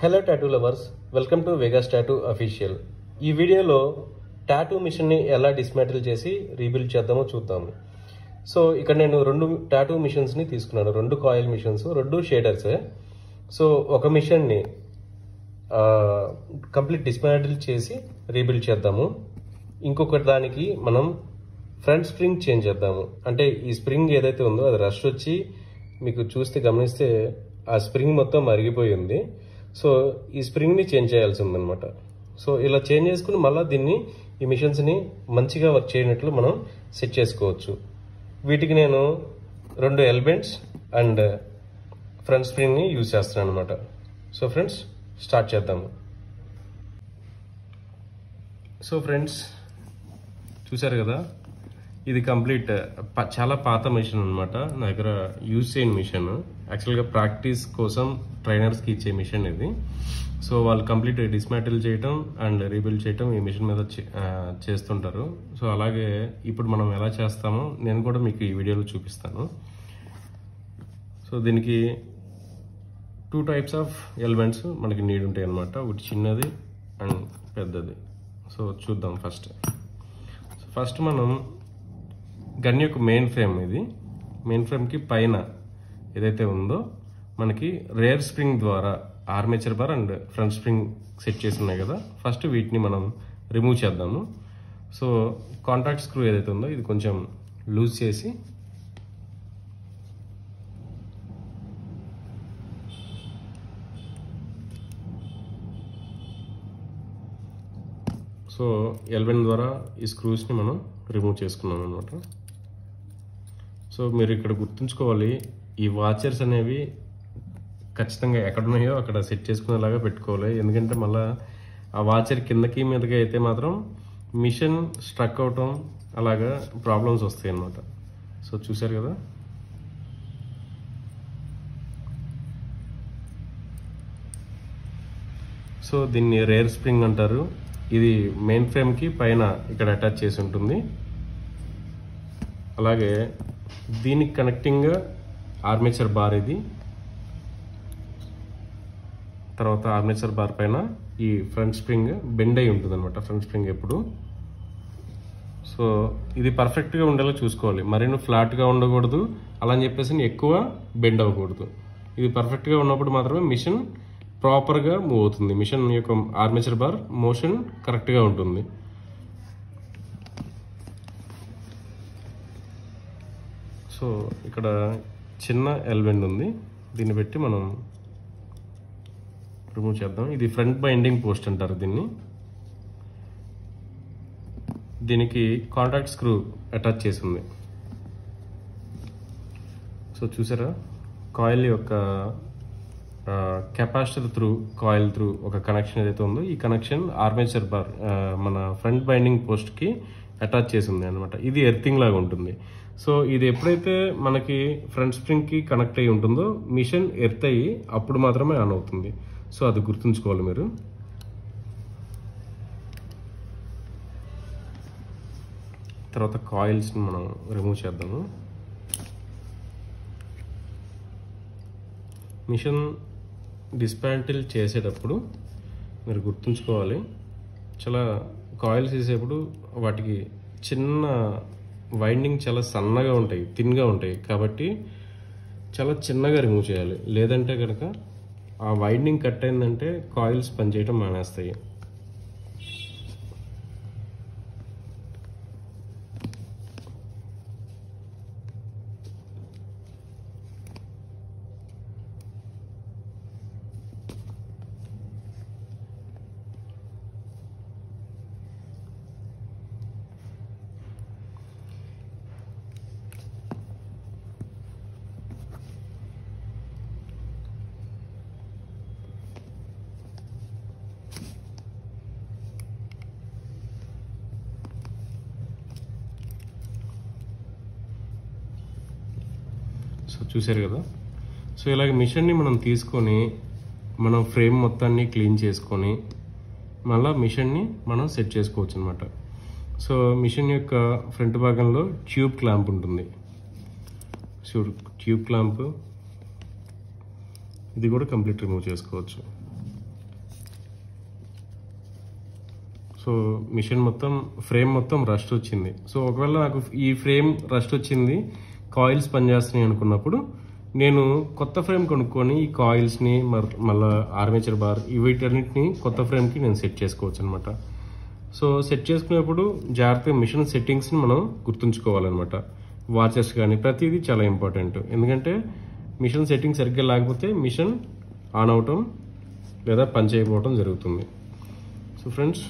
hello tattoo lovers welcome to Vegas tattoo official ఈ వీడియోలో tattoo మిషన్ని ఎలా డిస్మాంటిల్ చేసి రీబిల్డ్ చేద్దామో చూద్దాము సో ఇక్కడ నేను రెండు టాటూ మిషన్స్ని తీసుకున్నాను రెండు కాయిల్ మిషన్స్ రెండు షేడర్సే సో ఒక మిషన్ని కంప్లీట్ డిస్మాంటిల్ చేసి రీబిల్డ్ చేద్దాము ఇంకొక దానికి మనం ఫ్రంట్ స్ప్రింగ్ చేంజ్ చేద్దాము అంటే ఈ స్ప్రింగ్ ఏదైతే ఉందో అది రష్ వచ్చి మీకు చూస్తే గమనిస్తే ఆ స్ప్రింగ్ మొత్తం మరిగిపోయి ఉంది సో ఈ స్ప్రింగ్ని చేంజ్ చేయాల్సి ఉందన్నమాట సో ఇలా చేంజ్ చేసుకుని మళ్ళీ దీన్ని ఈ మిషన్స్ని మంచిగా వర్క్ చేయనట్లు మనం సెట్ చేసుకోవచ్చు వీటికి నేను రెండు ఎలిమెంట్స్ అండ్ ఫ్రంట్ స్ప్రింగ్ని యూజ్ చేస్తున్నాను అనమాట సో ఫ్రెండ్స్ స్టార్ట్ చేద్దాము సో ఫ్రెండ్స్ చూసారు కదా ఇది కంప్లీట్ ప- చాలా పాత మిషన్ అనమాట నా దగ్గర యూజ్ చేయని మిషన్ యాక్చువల్గా ప్రాక్టీస్ కోసం ట్రైనర్స్కి ఇచ్చే మిషన్ ఇది సో వాళ్ళు కంప్లీట్ డిస్మాటిల్ చేయటం అండ్ రీబిల్డ్ చేయటం ఈ మిషన్ మీద చే- ఆ, చేస్తుంటారు సో అలాగే ఇప్పుడు మనం ఎలా చేస్తామో నేను కూడా మీకు ఈ వీడియోలో చూపిస్తాను సో దీనికి టూ టైప్స్ ఆఫ్ ఎలిమెంట్స్ మనకి నీడ్ ఉంటాయి అనమాట ఒకటి చిన్నది అండ్ పెద్దది సో చూద్దాం ఫస్ట్ ఫస్ట్ మనం గన్ యొక్క మెయిన్ ఫ్రేమ్ ఇది మెయిన్ ఫ్రేమ్కి పైన ఏదైతే ఉందో మనకి రేర్ స్ప్రింగ్ ద్వారా armature bar and front spring set చేసి ఉన్నాయి కదా ఫస్ట్ వీటిని మనం రిమూవ్ చేద్దాము సో కాంటాక్ట్ స్క్రూ ఏదైతే ఉందో ఇది కొంచెం లూజ్ చేసి సో ఎల్వెన్ ద్వారా ఈ స్క్రూస్ని మనం రిమూవ్ చేసుకున్నాం అనమాట సో మీరు ఇక్కడ గుర్తుంచుకోవాలి ఈ వాచర్స్ అనేవి ఖచ్చితంగా ఎక్కడ ఉన్నాయో అక్కడ సెట్ చేసుకునేలాగా పెట్టుకోవాలి ఎందుకంటే మళ్ళీ ఆ వాచర్ కిందకి మీదకి అయితే మాత్రం మిషన్ స్ట్రక్ అవటం అలాగా ప్రాబ్లమ్స్ వస్తాయి అన్నమాట సో చూసారు కదా సో దీన్ని రేర్ స్ప్రింగ్ అంటారు ఇది మెయిన్ ఫ్రేమ్కి పైన ఇక్కడ అటాచ్ చేసి ఉంటుంది అలాగే దీనికి కనెక్టింగ్ ఆర్మేచర్ బార్ ఇది తర్వాత ఆర్మేచర్ బార్ పైన ఈ ఫ్రంట్ స్ప్రింగ్ బెండ్ అయి ఉంటుంది అనమాట ఫ్రంట్ స్ప్రింగ్ ఎప్పుడు సో ఇది పర్ఫెక్ట్గా ఉండేలా చూసుకోవాలి మరిన్ని ఫ్లాట్గా ఉండకూడదు అలా అని చెప్పేసి ఎక్కువ బెండ్ అవ్వకూడదు ఇది పర్ఫెక్ట్గా ఉన్నప్పుడు మాత్రమే మిషన్ ప్రాపర్గా మూవ్ అవుతుంది మిషన్ యొక్క ఆర్మేచర్ బార్ మోషన్ కరెక్ట్గా ఉంటుంది సో ఇక్కడ చిన్న ఎల్వెండ్ ఉంది దీన్ని పెట్టి మనం రిమూవ్ చేద్దాం ఇది ఫ్రంట్ బైండింగ్ పోస్ట్ అంటారు దీన్ని దీనికి కాంటాక్ట్ స్క్రూ అటాచ్ చేసి ఉంది సో చూసారా కాయిల్ యొక్క కెపాసిటర్ త్రూ కాయిల్ త్రూ ఒక కనెక్షన్ ఏదైతే ఉందో ఈ కనెక్షన్ ఆర్మేచర్ బార్ ఆ, మన ఫ్రంట్ బైండింగ్ పోస్ట్కి అటాచ్ చేసి ఉంది అనమాట ఇది ఎర్తింగ్ లాగా ఉంటుంది సో ఇది ఎప్పుడైతే మనకి ఫ్రంట్ స్ప్రింగ్కి కనెక్ట్ అయి ఉంటుందో మిషన్ ఎర్త్ అయ్యి అప్పుడు మాత్రమే ఆన్ అవుతుంది సో అది గుర్తుంచుకోవాలి మీరు తర్వాత కాయిల్స్ని మనం రిమూవ్ చేద్దాము మిషన్ డిస్పాంటిల్ చేసేటప్పుడు మీరు గుర్తుంచుకోవాలి చాలా కాయిల్స్ వేసేప్పుడు వాటికి చిన్న వైండింగ్ చాలా సన్నగా ఉంటాయి థిన్గా ఉంటాయి కాబట్టి చాలా చిన్నగా రిమూవ్ చేయాలి లేదంటే కనుక ఆ వైండింగ్ కట్ అయిందంటే కాయిల్స్ పనిచేయడం మానేస్తాయి సో చూసారు కదా సో ఇలాగ మిషన్ని మనం తీసుకొని మనం ఫ్రేమ్ మొత్తాన్ని క్లీన్ చేసుకొని మళ్ళీ మిషన్ని మనం సెట్ చేసుకోవచ్చు అనమాట సో మిషన్ యొక్క ఫ్రంట్ భాగంలో ట్యూబ్ క్లాంప్ ఉంటుంది సో ట్యూబ్ క్లాంప్ ఇది కూడా కంప్లీట్ రిమూవ్ చేసుకోవచ్చు సో మిషన్ మొత్తం ఫ్రేమ్ మొత్తం రస్ట్ వచ్చింది సో ఒకవేళ నాకు ఈ ఫ్రేమ్ రస్ట్ వచ్చింది కాయిల్స్ పనిచేస్తున్నాయి అనుకున్నప్పుడు నేను కొత్త ఫ్రేమ్ కొనుక్కొని ఈ కాయిల్స్ని మళ్ళీ ఆర్మేచర్ బార్ వీటన్నిటిని కొత్త ఫ్రేమ్కి నేను సెట్ చేసుకోవచ్చు అనమాట సో సెట్ చేసుకునేప్పుడు జాగ్రత్తగా మిషన్ సెట్టింగ్స్ని మనం గుర్తుంచుకోవాలన్నమాట వాచెస్ కానీ ప్రతిదీ చాలా ఇంపార్టెంట్ ఎందుకంటే మిషన్ సెట్టింగ్ సరిగ్గా లేకపోతే మిషన్ ఆన్ అవటం లేదా పని చేయకపోవటం జరుగుతుంది సో ఫ్రెండ్స్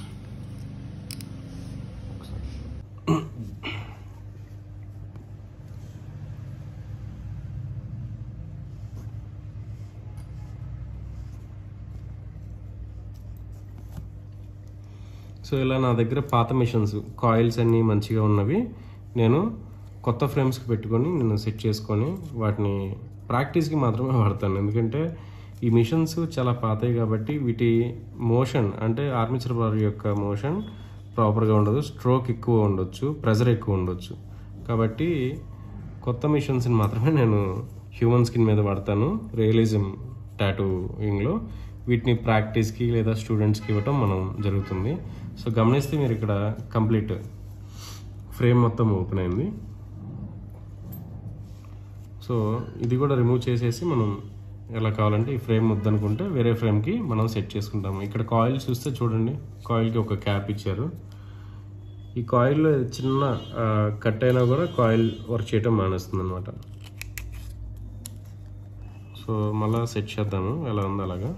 సో ఇలా నా దగ్గర పాత మిషన్స్ కాయిల్స్ అన్నీ మంచిగా ఉన్నవి నేను కొత్త ఫ్రేమ్స్కి పెట్టుకొని నేను సెట్ చేసుకొని వాటిని ప్రాక్టీస్కి మాత్రమే వాడతాను ఎందుకంటే ఈ మిషన్స్ చాలా పాతవి కాబట్టి వీటి మోషన్ అంటే ఆర్మిచర్ బార్ యొక్క మోషన్ ప్రాపర్గా ఉండదు స్ట్రోక్ ఎక్కువ ఉండొచ్చు ప్రెజర్ ఎక్కువ ఉండొచ్చు కాబట్టి కొత్త మిషన్స్ని మాత్రమే నేను హ్యూమన్ స్కిన్ మీద వాడతాను రియలిజం టాటూయింగ్లో వీటిని ప్రాక్టీస్కి లేదా స్టూడెంట్స్కి ఇవ్వటం మనం జరుగుతుంది సో గమనిస్తే మీరు ఇక్కడ కంప్లీట్ ఫ్రేమ్ మొత్తం ఓపెన్ అయింది సో ఇది కూడా రిమూవ్ చేసేసి మనం ఎలా కావాలంటే ఈ ఫ్రేమ్ వద్దనుకుంటే వేరే ఫ్రేమ్కి మనం సెట్ చేసుకుంటాము ఇక్కడ కాయిల్ చూస్తే చూడండి కాయిల్కి ఒక క్యాప్ ఇచ్చారు ఈ కాయిల్ చిన్న ఆ, కట్ అయినా కూడా కాయిల్ వర్క్ చేయటం మానేస్తుంది అనమాట సో మళ్ళా సెట్ చేద్దాము ఎలా ఉందో అలాగా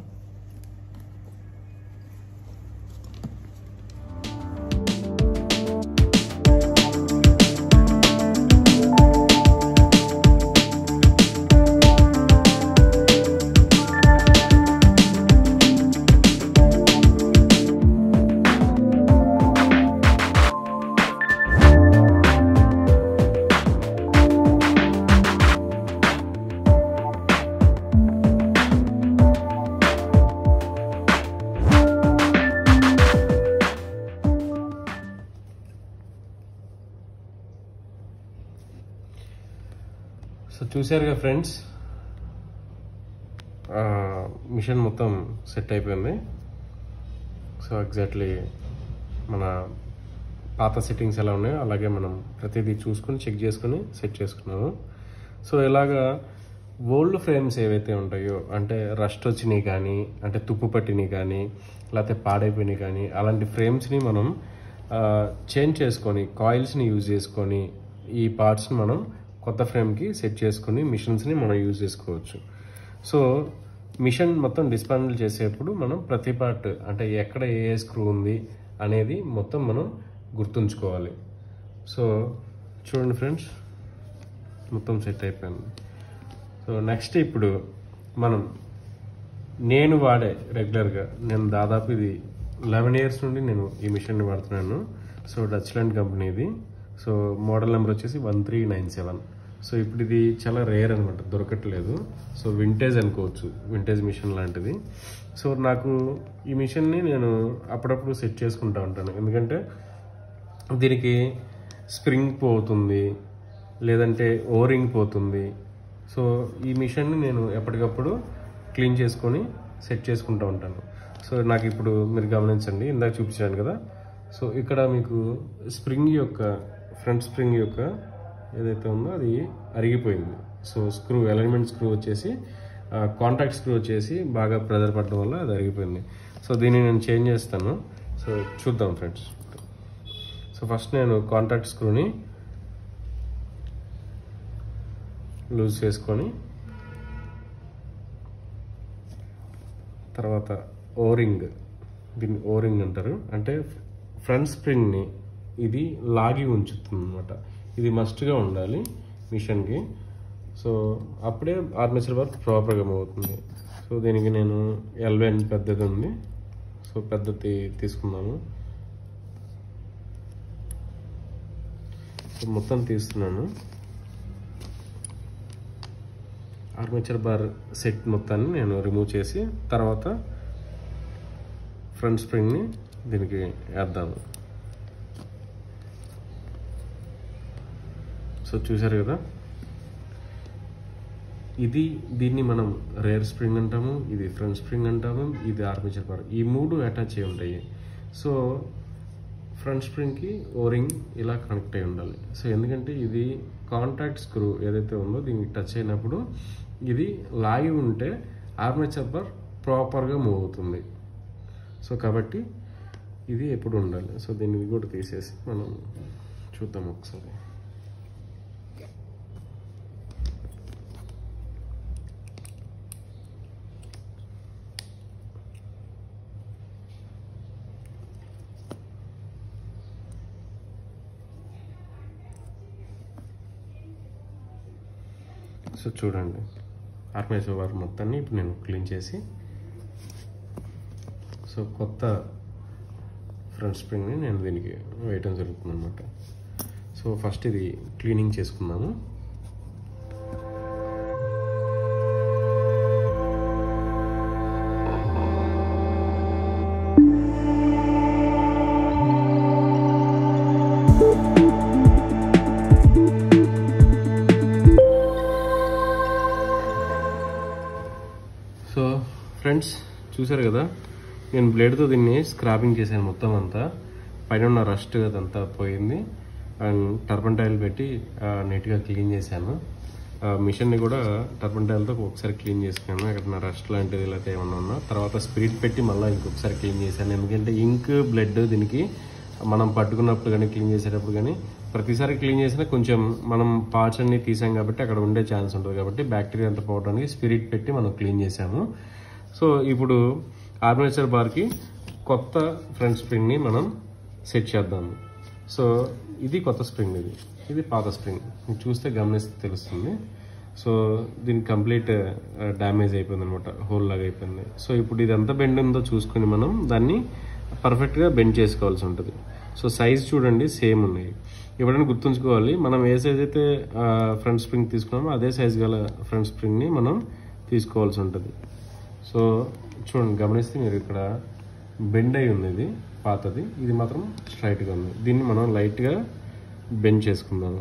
సో చూసారుగా ఫ్రెండ్స్ మిషన్ మొత్తం సెట్ అయిపోయింది సో ఎగ్జాక్ట్లీ మన పాత సెట్టింగ్స్ ఎలా ఉన్నాయో అలాగే మనం ప్రతిదీ చూసుకుని చెక్ చేసుకుని సెట్ చేసుకున్నాము సో ఇలాగా ఓల్డ్ ఫ్రేమ్స్ ఏవైతే ఉంటాయో అంటే రస్ట్ వచ్చినాయి కానీ అంటే తుప్పు పట్టినవి కానీ లేకపోతే పాడైపోయినాయి కానీ అలాంటి ఫ్రేమ్స్ని మనం చేంజ్ చేసుకొని కాయిల్స్ని యూజ్ చేసుకొని ఈ పార్ట్స్ని మనం కొత్త ఫ్రేమ్కి సెట్ చేసుకొని మిషన్స్ని మనం యూజ్ చేసుకోవచ్చు సో మిషన్ మొత్తం డిస్పాండిల్ చేసేప్పుడు మనం ప్రతి పార్ట్ అంటే ఎక్కడ ఏ స్క్రూ ఉంది అనేది మొత్తం మనం గుర్తుంచుకోవాలి సో చూడండి ఫ్రెండ్స్ మొత్తం సెట్ అయిపోయింది సో నెక్స్ట్ ఇప్పుడు మనం నేను వాడే రెగ్యులర్గా నేను దాదాపు ఇది లెవెన్ ఇయర్స్ నుండి నేను ఈ మిషన్ని వాడుతున్నాను సో డచ్లాండ్ కంపెనీ ఇది సో మోడల్ నెంబర్ వచ్చేసి one three nine seven so ఇప్పుడు ఇది చాలా రేర్ అనమాట దొరకట్లేదు సో వింటేజ్ అనుకోవచ్చు వింటేజ్ మిషన్ లాంటిది సో నాకు ఈ మిషన్ని నేను అప్పుడప్పుడు సెట్ చేసుకుంటా ఉంటాను ఎందుకంటే దీనికి స్ప్రింగ్ పోతుంది లేదంటే ఓరింగ్ పోతుంది సో ఈ మిషన్ని నేను ఎప్పటికప్పుడు క్లీన్ చేసుకొని సెట్ చేసుకుంటూ ఉంటాను సో నాకు ఇప్పుడు మీరు గమనించండి ఇందాక చూపించాను కదా సో ఇక్కడ మీకు స్ప్రింగ్ యొక్క ఫ్రంట్ స్ప్రింగ్ యొక్క ఏదైతే ఉందో అది అరిగిపోయింది సో స్క్రూ అలైన్మెంట్ స్క్రూ వచ్చేసి కాంటాక్ట్ స్క్రూ వచ్చేసి బాగా ప్రెజర్ పడడం వల్ల అది అరిగిపోయింది సో దీన్ని నేను చేంజ్ చేస్తాను సో చూద్దాం ఫ్రెండ్స్ సో ఫస్ట్ నేను కాంటాక్ట్ స్క్రూని లూజ్ చేసుకొని తర్వాత ఓరింగ్ దీన్ని ఓరింగ్ అంటారు అంటే ఫ్రంట్ స్ప్రింగ్ని ఇది లాగి ఉంచుతుంది అనమాట ఇది మస్ట్గా ఉండాలి మిషన్కి సో అప్పుడే ఆర్మేచర్ వర్క్ ప్రాపర్గా అవుతుంది సో దీనికి నేను ఎల్వెన్ పెద్దది ఉంది సో పెద్దది తీసుకున్నాము సో మొత్తం తీస్తున్నాను ఆర్మేచర్ బార్ సెట్ మొత్తాన్ని నేను రిమూవ్ చేసి తర్వాత ఫ్రంట్ స్ప్రింగ్ని దీనికి వేద్దాము సో చూసారు కదా ఇది దీన్ని మనం రేర్ స్ప్రింగ్ అంటాము ఇది ఫ్రంట్ స్ప్రింగ్ అంటాము ఇది ఆర్మేచర్ బార్ ఈ మూడు అటాచ్ అయి ఉంటాయి సో ఫ్రంట్ స్ప్రింగ్కి ఓరింగ్ ఇలా కనెక్ట్ అయి ఉండాలి సో ఎందుకంటే ఇది కాంటాక్ట్ స్క్రూ ఏదైతే ఉందో దీనికి టచ్ అయినప్పుడు ఇది లాగి ఉంటే ఆర్మేచర్ బార్ ప్రాపర్గా మూవ్ అవుతుంది సో కాబట్టి ఇది ఎప్పుడు ఉండాలి సో దీన్ని కూడా తీసేసి మనం చూద్దాం ఒకసారి సో చూడండి ఆర్మేచర్ వార్ మొత్తాన్ని ఇప్పుడు నేను క్లీన్ చేసి సో కొత్త ఫ్రంట్ స్ప్రింగ్ని నేను దీనికి వేయటం జరుగుతుంది అనమాట సో ఫస్ట్ ఇది క్లీనింగ్ చేసుకుందాము సో ఫ్రెండ్స్ చూసారు కదా నేను బ్లేడ్తో దీన్ని స్క్రాపింగ్ చేశాను మొత్తం అంతా పైన ఉన్న రస్ట్ అదంతా పోయింది అండ్ టర్పంటైల్ పెట్టి నీట్గా క్లీన్ చేశాను ఆ మిషన్ని కూడా టర్పంటైల్తో ఒకసారి క్లీన్ చేసుకున్నాను అక్కడ నా రస్ట్ లాంటిది లేకపోతే ఏమన్నా ఉన్నా తర్వాత స్పిరిట్ పెట్టి మళ్ళీ ఇంకొకసారి క్లీన్ చేశాను ఎందుకంటే ఇంక్ బ్లడ్ దీనికి మనం పట్టుకున్నప్పుడు కానీ క్లీన్ చేసేటప్పుడు కానీ ప్రతిసారి క్లీన్ చేసినా కొంచెం మనం పార్ట్స్ అన్ని తీసాం కాబట్టి అక్కడ ఉండే ఛాన్స్ ఉంటుంది కాబట్టి బ్యాక్టీరియా అంతా పోవడానికి స్పిరిట్ పెట్టి మనం క్లీన్ చేసాము సో ఇప్పుడు ఆర్మేచర్ బార్కి కొత్త ఫ్రంట్ స్ప్రింగ్ని మనం సెట్ చేద్దాము సో ఇది కొత్త స్ప్రింగ్ ఇది ఇది పాత స్ప్రింగ్ మీకు చూస్తే గమనిస్తే తెలుస్తుంది సో దీనికి కంప్లీట్ డ్యామేజ్ అయిపోయింది అనమాట హోల్ లాగా అయిపోయింది సో ఇప్పుడు ఇది ఎంత బెండ్ ఉందో చూసుకొని మనం దాన్ని పర్ఫెక్ట్గా బెండ్ చేసుకోవాల్సి ఉంటుంది సో సైజ్ చూడండి సేమ్ ఉన్నాయి ఎప్పుడైనా గుర్తుంచుకోవాలి మనం ఏ సైజ్ అయితే ఫ్రంట్ స్ప్రింగ్ తీసుకున్నామో అదే సైజ్ గల ఫ్రంట్ స్ప్రింగ్ని మనం తీసుకోవాల్సి ఉంటుంది సో చూడండి గమనిస్తే మీరు ఇక్కడ బెండ్ అయి ఉంది ఇది పాతది ఇది మాత్రం స్ట్రైట్గా ఉంది దీన్ని మనం లైట్గా బెండ్ చేసుకుందాము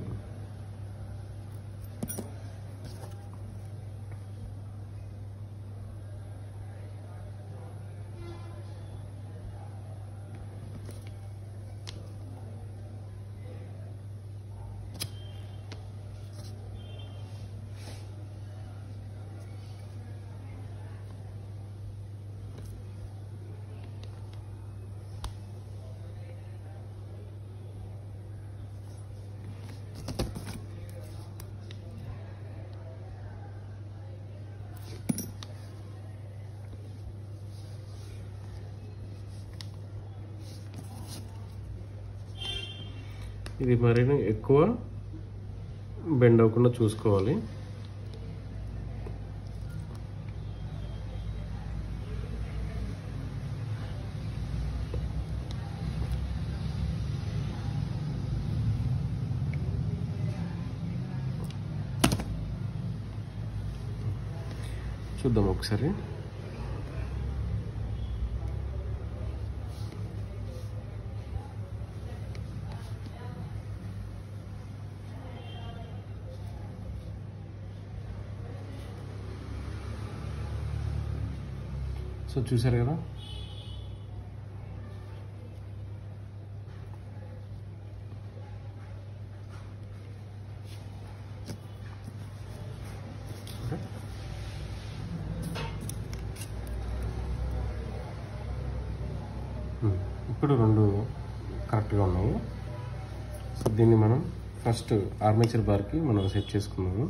ఇది మరీ ఎక్కువ బెండ్ అవ్వకుండా చూసుకోవాలి చూద్దాం ఒకసారి సో చూసారు కదా ఉమ్, ఇప్పుడు రెండు కరెక్ట్గా ఉన్నాయి సో దీన్ని మనం ఫస్ట్ ఆర్మేచర్ బార్కి మనం సెట్ చేసుకున్నాము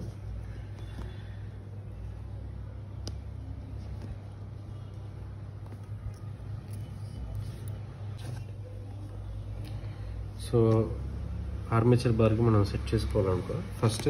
సో ఆర్మేచర్ బార్కి మనం సెట్ చేసుకోవాలనుకో ఫస్ట్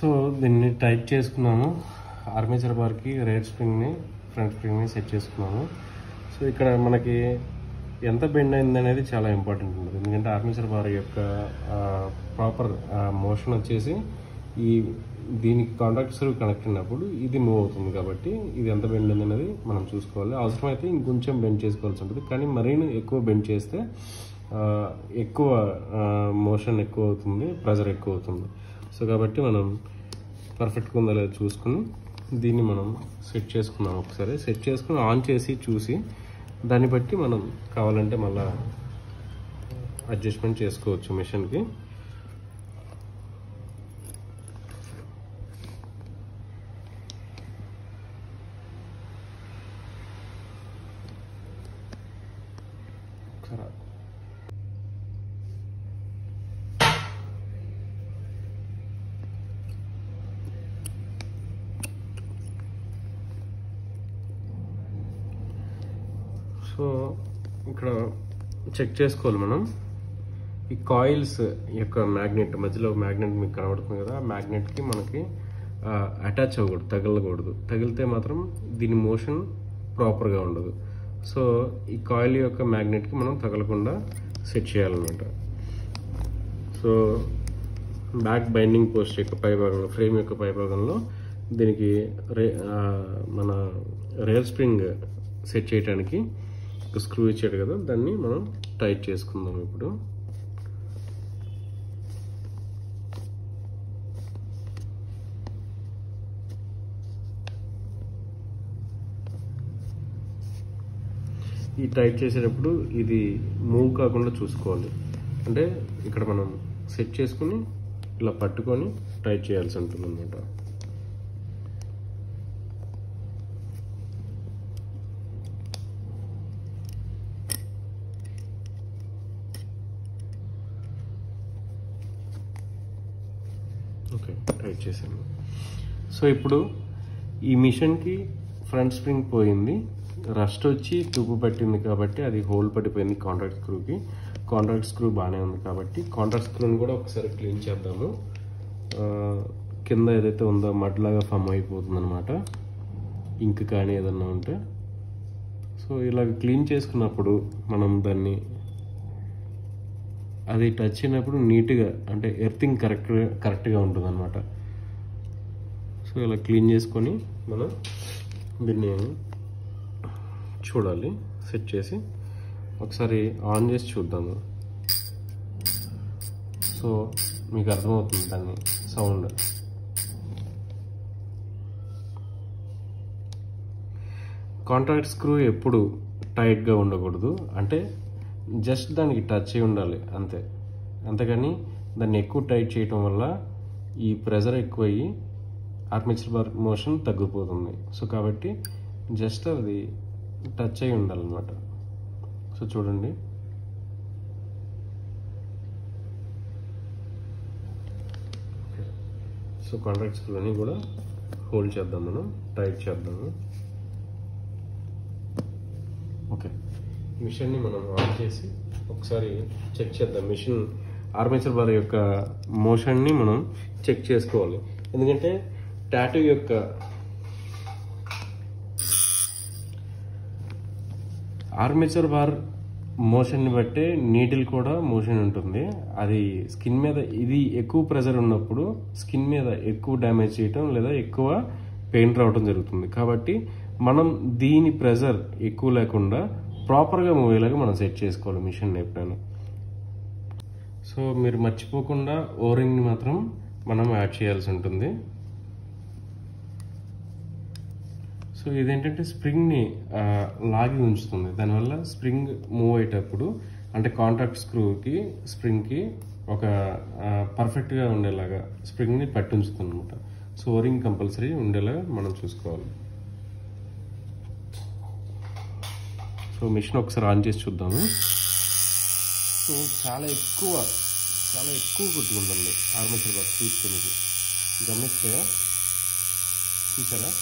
సో దీన్ని టైట్ చేసుకున్నాము ఆర్మేచర్ బార్కి రేట్ స్ప్రింగ్ని ఫ్రంట్ స్ప్రింగ్ని సెట్ చేసుకున్నాము సో ఇక్కడ మనకి ఎంత బెండ్ అయింది అనేది చాలా ఇంపార్టెంట్ ఉంటుంది ఎందుకంటే ఆర్మేచర్ బార్ యొక్క ప్రాపర్ మోషన్ వచ్చేసి ఈ దీనికి కాంటాక్ట్ సర్వ్ కనెక్ట్ అయినప్పుడు ఇది మూవ్ అవుతుంది కాబట్టి ఇది ఎంత బెండ్ ఉంది అనేది మనం చూసుకోవాలి అవసరమైతే ఇంకొంచెం బెండ్ చేసుకోవాల్సి ఉంటుంది కానీ మరీ ఎక్కువ బెండ్ చేస్తే ఆ, ఎక్కువ మోషన్ ఎక్కువ అవుతుంది ప్రెజర్ ఎక్కువ అవుతుంది సో కాబట్టి మనం పర్ఫెక్ట్గా ఉందో లేదో చూసుకుని దీన్ని మనం సెట్ చేసుకున్నాం ఒకసారి సెట్ చేసుకుని ఆన్ చేసి చూసి దాన్ని బట్టి మనం కావాలంటే మళ్ళా అడ్జస్ట్మెంట్ చేసుకోవచ్చు మిషన్కి ఖరాబ్ సో ఇక్కడ చెక్ చేసుకోవాలి మనం ఈ కాయిల్స్ యొక్క మ్యాగ్నెట్ మధ్యలో మ్యాగ్నెట్ మీకు కనబడుతుంది కదా ఆ మ్యాగ్నెట్కి మనకి అటాచ్ అవ్వకూడదు తగలకూడదు తగిలితే మాత్రం దీని మోషన్ ప్రాపర్గా ఉండదు సో ఈ కాయిల్ యొక్క మ్యాగ్నెట్కి మనం తగలకుండా సెట్ చేయాలన్నమాట సో బ్యాక్ బైండింగ్ పోస్ట్ యొక్క పై భాగంలో ఫ్రేమ్ యొక్క పై భాగంలో దీనికి రే ఆ, మన రేల్ స్ప్రింగ్ సెట్ చేయడానికి ఒక స్క్రూ ఇచ్చాడు కదా దాన్ని మనం టైట్ చేసుకుందాం ఇప్పుడు ఈ టైట్ చేసేటప్పుడు ఇది మూవ్ కాకుండా చూసుకోవాలి అంటే ఇక్కడ మనం సెట్ చేసుకుని ఇలా పట్టుకొని టైట్ చేయాల్సి ఉంటుంది అనమాట ఓకే టైట్ చేసాను సో ఇప్పుడు ఈ మిషన్కి ఫ్రంట్ స్ప్రింగ్ పోయింది రస్ట్ వచ్చి తుప్పు పట్టింది కాబట్టి అది హోల్ పడిపోయింది కాంట్రాక్ట్ స్క్రూకి కాంట్రాక్ట్ స్క్రూ బాగానే ఉంది కాబట్టి కాంట్రాక్ట్ స్క్రూని కూడా ఒకసారి క్లీన్ చేద్దాము ఆ, కింద ఏదైతే ఉందో మడ్లాగా ఫమ్ అయిపోతుంది అనమాట ఇంక్ కానీ ఏదన్నా ఉంటే సో ఇలాగ క్లీన్ చేసుకున్నప్పుడు మనం దాన్ని అది టచ్ అయినప్పుడు నీట్గా అంటే ఎర్తింగ్ కరెక్ట్ కరెక్ట్గా ఉంటుంది అనమాట సో ఇలా క్లీన్ చేసుకొని మనం దీన్ని చూడాలి సెట్ చేసి ఒకసారి ఆన్ చేసి చూద్దాము సో మీకు అర్థమవుతుంది దాన్ని సౌండ్ కాంట్రాక్ట్ స్క్రూ ఎప్పుడు టైట్గా ఉండకూడదు అంటే జస్ట్ దానికి టచ్ అయి ఉండాలి అంతే అంతేగాని దాన్ని ఎక్కువ టైట్ చేయటం వల్ల ఈ ప్రెజర్ ఎక్కువయ్యి ఆర్మేచర్ బార్ మోషన్ తగ్గిపోతుంది సో కాబట్టి జస్ట్ అది టచ్ అయి ఉండాలన్నమాట సో చూడండి సో కాంట్రాక్ట్ స్క్రూని కూడా హోల్డ్ చేద్దాం మనం టైట్ చేద్దాము ఓకే మిషన్ని మనం ఆన్ చేసి ఒకసారి చెక్ చేద్దాం మిషన్ ఆర్మేచర్ బార్ యొక్క మోషన్ని మనం చెక్ చేసుకోవాలి ఎందుకంటే టాటూ యొక్క ఆర్మేచర్ బార్ మోషన్ని బట్టే నీటిల్ కూడా మోషన్ ఉంటుంది అది స్కిన్ మీద ఇది ఎక్కువ ప్రెజర్ ఉన్నప్పుడు స్కిన్ మీద ఎక్కువ డ్యామేజ్ చేయటం లేదా ఎక్కువ పెయిన్ రావడం జరుగుతుంది కాబట్టి మనం దీని ప్రెజర్ ఎక్కువ లేకుండా ప్రాపర్గా మూవ్ అయ్యేలాగా మనం సెట్ చేసుకోవాలి మిషన్ ఎప్పుడైనా సో మీరు మర్చిపోకుండా ఓరింగ్ని మాత్రం మనం యాడ్ చేయాల్సి ఉంటుంది సో ఇదేంటంటే స్ప్రింగ్ని ఆ, లాగి ఉంచుతుంది దానివల్ల స్ప్రింగ్ మూవ్ అయ్యేటప్పుడు అంటే కాంటాక్ట్ స్క్రూకి స్ప్రింగ్కి ఒక ఆ, పర్ఫెక్ట్గా ఉండేలాగా స్ప్రింగ్ని పట్టి ఉంచుతుంది అనమాట సో ఓరింగ్ కంపల్సరీ ఉండేలాగా మనం చూసుకోవాలి సో మిషన్ ఒకసారి ఆన్ చేసి చూద్దాము సో చాలా ఎక్కువ చాలా ఎక్కువ కొట్టుకుంటుంది ఆర్మేచర్ బాక్స్ చూస్తే మీకు గమనిస్తే చూసారా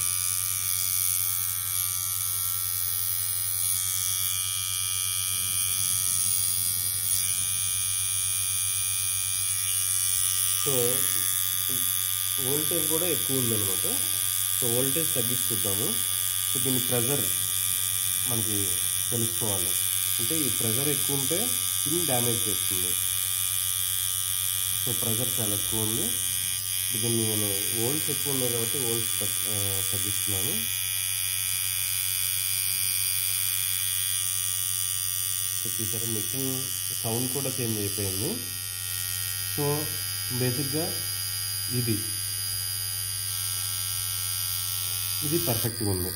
సో వోల్టేజ్ కూడా ఎక్కువ ఉందన్నమాట సో వోల్టేజ్ తగ్గించి చూద్దాము సో దీని ప్రెజర్ మనకి తెలుసుకోవాలి అంటే ఈ ప్రెజర్ ఎక్కువ ఉంటే స్కిన్ డ్యామేజ్ చేస్తుంది సో ప్రెజర్ చాలా ఎక్కువ ఉంది దీన్ని నేను వోల్ట్స్ ఎక్కువ ఉన్నాయి కాబట్టి వోల్ట్స్ తగ్గిస్తున్నాను సో చూసారా మిషన్ సౌండ్ కూడా చేంజ్ అయిపోయింది సో బేసిక్గా ఇది ఇది పర్ఫెక్ట్గా ఉంది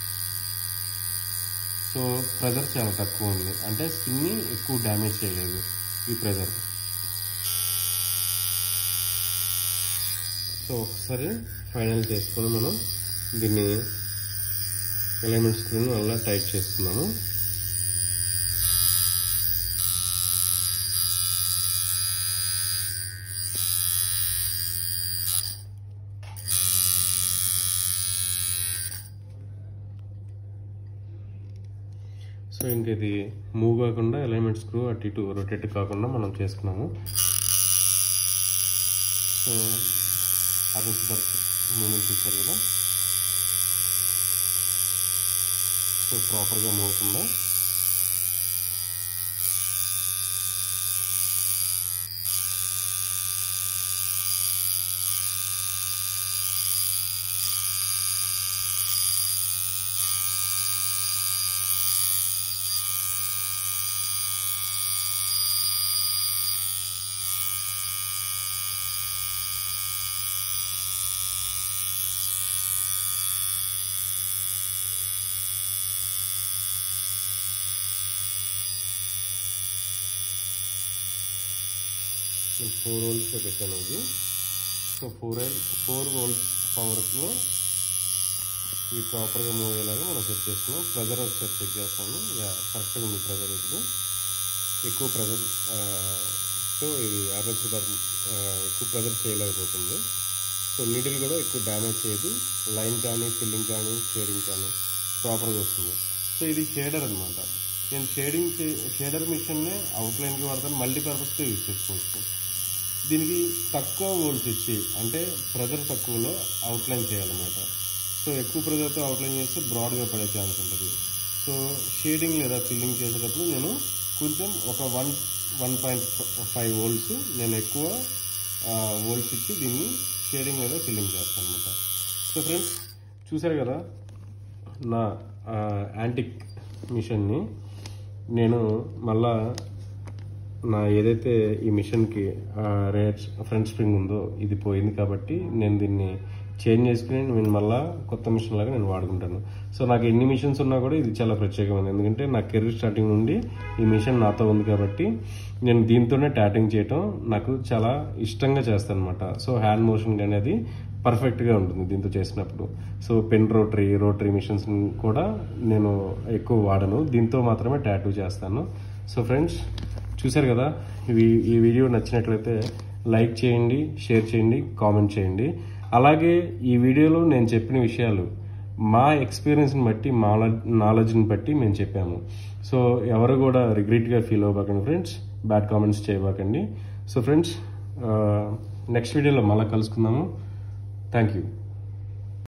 సో ప్రెజర్ చాలా తక్కువ ఉంది అంటే స్కిన్ని ఎక్కువ డ్యామేజ్ చేయలేదు ఈ ప్రెజర్ సో ఒకసారి ఫైనల్ చేసుకొని మనం దీన్ని ఎలిమెంట్ స్క్రీన్ అలా టైట్ చేస్తున్నాము సో ఇంక ఇది మూవ్ కాకుండా ఎలిమెంట్ స్క్రూ అటు ఇటు రొటేట్ కాకుండా మనం చేసుకున్నాము సో అరెంజ్ వర్క్ మూమెంట్ చూసారు కదా సో ప్రాపర్గా మూవ్ అవుతుందా నేను ఫోర్ వోల్ట్స్లో పెట్టాను ఇది సో ఫోర్ ఫోర్ వోల్ట్స్ పవర్లో ఇది ప్రాపర్గా మూవ్ అయ్యేలాగా మనం సెట్ చేసుకున్నాం ప్రెజర్ ఒకసారి చెక్ చేస్తాను యా కరెక్ట్గా ఉంది ప్రెజర్ ఇప్పుడు ఎక్కువ ప్రెజర్ సో ఇది యావరేజ్ బార్ ఎక్కువ ప్రెజర్ చేయలేకపోతుంది సో నీడిల్ కూడా ఎక్కువ డ్యామేజ్ చేయదు లైన్ కానీ ఫిల్లింగ్ కానీ షేడింగ్ కానీ ప్రాపర్గా వస్తుంది సో ఇది షేడర్ అనమాట నేను షేడింగ్ షేడర్ మిషన్నే అవుట్లైన్కి వాడతాను మల్టీపర్పస్గా యూజ్ చేసుకోవచ్చు దీనికి తక్కువ వోల్ట్స్ ఇచ్చి అంటే ప్రెజర్ తక్కువలో అవుట్లైన్ చేయాలన్నమాట సో ఎక్కువ ప్రెజర్తో అవుట్లైన్ చేస్తే బ్రాడ్గా పడే ఛాన్స్ ఉంటుంది సో షేడింగ్ లేదా ఫిల్లింగ్ చేసేటప్పుడు నేను కొంచెం ఒక one one point five volts నేను ఎక్కువ వోల్ట్స్ ఇచ్చి దీన్ని షేడింగ్ లేదా ఫిల్లింగ్ చేస్తాను అనమాట సో ఫ్రెండ్స్ చూసారు కదా నా యాంటిక్ మిషన్ని నేను మళ్ళా నా ఏదైతే ఈ మిషన్కి రేట్ ఫ్రంట్ స్ప్రింగ్ ఉందో ఇది పోయింది కాబట్టి నేను దీన్ని చేంజ్ చేసుకుని నేను మళ్ళీ కొత్త మిషన్ లాగా నేను వాడుకుంటాను సో నాకు ఎన్ని మిషన్స్ ఉన్నా కూడా ఇది చాలా ప్రత్యేకమైనది ఎందుకంటే నా కెరీర్ స్టార్టింగ్ నుండి ఈ మిషన్ నాతో ఉంది కాబట్టి నేను దీంతోనే టాటింగ్ చేయటం నాకు చాలా ఇష్టంగా చేస్తాను అనమాట సో హ్యాండ్ మోషన్ అనేది పర్ఫెక్ట్గా ఉంటుంది దీంతో చేసినప్పుడు so pen rotary rotary machines కూడా నేను ఎక్కువ వాడను దీంతో మాత్రమే టాటూ చేస్తాను సో ఫ్రెండ్స్ చూశారు కదా ఇవి ఈ వీడియో నచ్చినట్లయితే లైక్ చేయండి షేర్ చేయండి కామెంట్ చేయండి అలాగే ఈ వీడియోలో నేను చెప్పిన విషయాలు మా ఎక్స్పీరియన్స్ని బట్టి మా నాలెడ్జ్ని బట్టి మేము చెప్పాము సో ఎవరు కూడా రిగ్రెట్గా ఫీల్ అవ్వకండి ఫ్రెండ్స్ బ్యాడ్ కామెంట్స్ చేయబాకండి సో ఫ్రెండ్స్ నెక్స్ట్ వీడియోలో మళ్ళీ కలుసుకుందాము థ్యాంక్ యూ